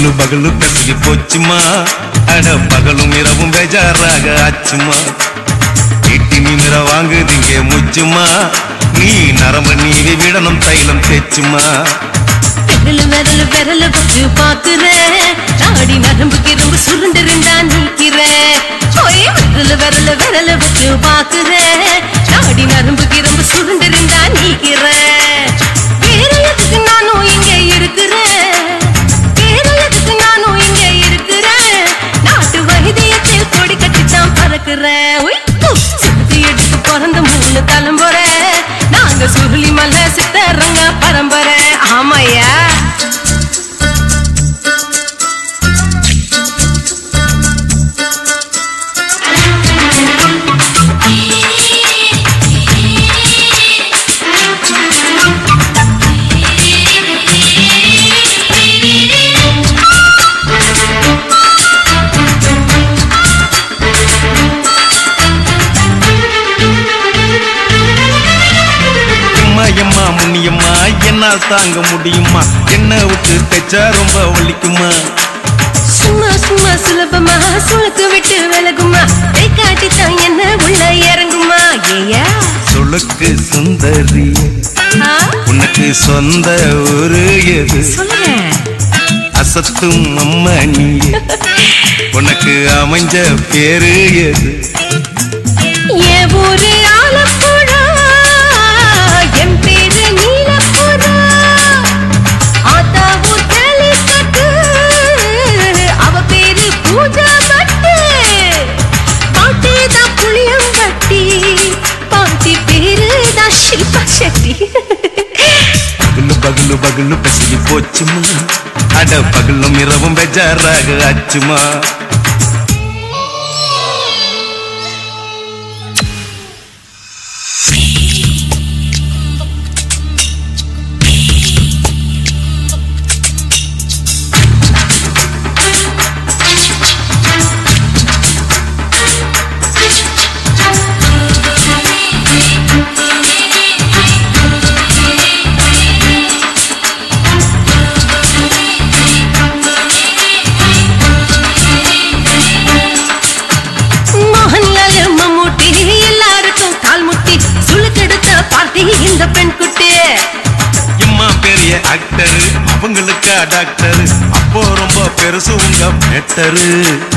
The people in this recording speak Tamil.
பகலு பகலு கசகி போச்சுமா அட பகலும் இரவும் பேஜாராக ஆச்சுமா எட்டி நிமிர வாங்குதீங்க முச்சுமா நீ நரம்ப நீவி விடணும் தைலம் தேச்சுமா விரல் விரல் விரல் வச்சு பாக்குறேன் நாடி நரம்பு கிரும்பு சுருண்டு ரெண்டா நிக்கிறேன் ஓய் விரல் விரல் விரல் வச்சு பாக்குறேன் நாடி நரம்பு கிரும்பு சுருண்டு ரெண்டா நிக்கிறேன் வேற எதுக்கு நானும் இங்க இருக்கிறேன் வேற எதுக்கு நானும் இங்க இருக்கிறேன் நாட்டு வைத்தியத்தில் கொடி கட்டித்தான் பறக்குறேன் உய், உ, சுத்தி எடுத்து பிறந்த மூணு தலைமுறை நாங்க சுருளி மலை சித்தரங்க பரம்பரை ஆமாய்யா எம்மா எம்மா முன்னியம்மா என்னால் தாங்க முடியுமா என்ன விட்டு தைச்சா ரொம்ப வலிக்குமா சும்மா சும்மா சுலபமா சுளுக்கு விட்டு விலகுமா கை காட்டித்தான் என்ன உள்ள இறங்குமா ஏயா சுளுக்கு சுந்தரி ஆ, உனக்கு சொந்த ஊரு எது சொல்லுங்க அசத்தும் அம்மா நீ உனக்கு அமைஞ்ச பேரு எது என் ஊரு ஆலப்புழா என் பேரு நீலப்புறா ஆத்தா ஊர் கேலிக்கட்டு அவ பேரு பூஜா பட்டு பாட்டி தான் புளியம்பட்டி பாட்டி பேரு தான் ஷில்பா செட்டி பகலு பகலு பகலு பசிக்கு போச்சுமா அட பகலும் இரவும் பெஜாராக ஆச்சுமா மோகன்லால் மம்மூட்டி எல்லாருக்கும் கால் முட்டி சுளுக்கெடுத்த பார்ட்டி இந்த பெண் குட்டி எம்மா பெரிய ஆக்டரு அவங்களுக்கா டாக்டரு அப்போ ரொம்ப பெருசு உங்க மேட்டரு